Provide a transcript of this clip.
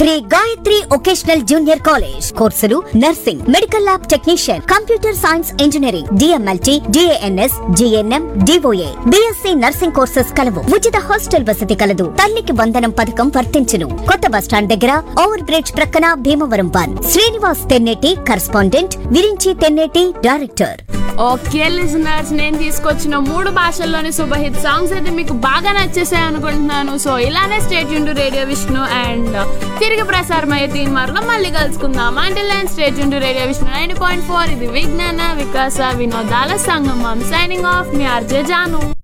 Shri Gayatri vocational junior college కోర్సులు nursing medical lab technician computer science engineering D M L T D N S G N M D O A B Sc nursing courses కలవు ఉచిత hostel వసతి కలదు తల్లికి వందనం పథకం వర్తించును కొత్త బస్టాండ్ దగ్గర ఓవర్ బ్రిడ్జ్ ప్రక్కన Bhimavaram one Srinivas Tenneti correspondent Virinchi Tenneti director okay listeners నేను తీసుకొచ్చిన మూడు భాషల్లోని సూపర్ హిట్ సాంగ్స్ అయితే మీకు బాగా నచ్చేసాయి అనుకుంటున్నాను సో ఇలానే స్టేట్ యూన్ రేడియో విష్ణు అండ్ తిరిగి ప్రసారం అయ్యే తీన్ మార్లో మళ్ళీ కలుసుకుందాం అంటే లైన్ స్టేట్ యూన్ radio Vishnu nine point four ఇది విజ్ఞాన వికాస వినోదాల సంగమం సైనింగ్ ఆఫ్ మీ ఆర్జే జాను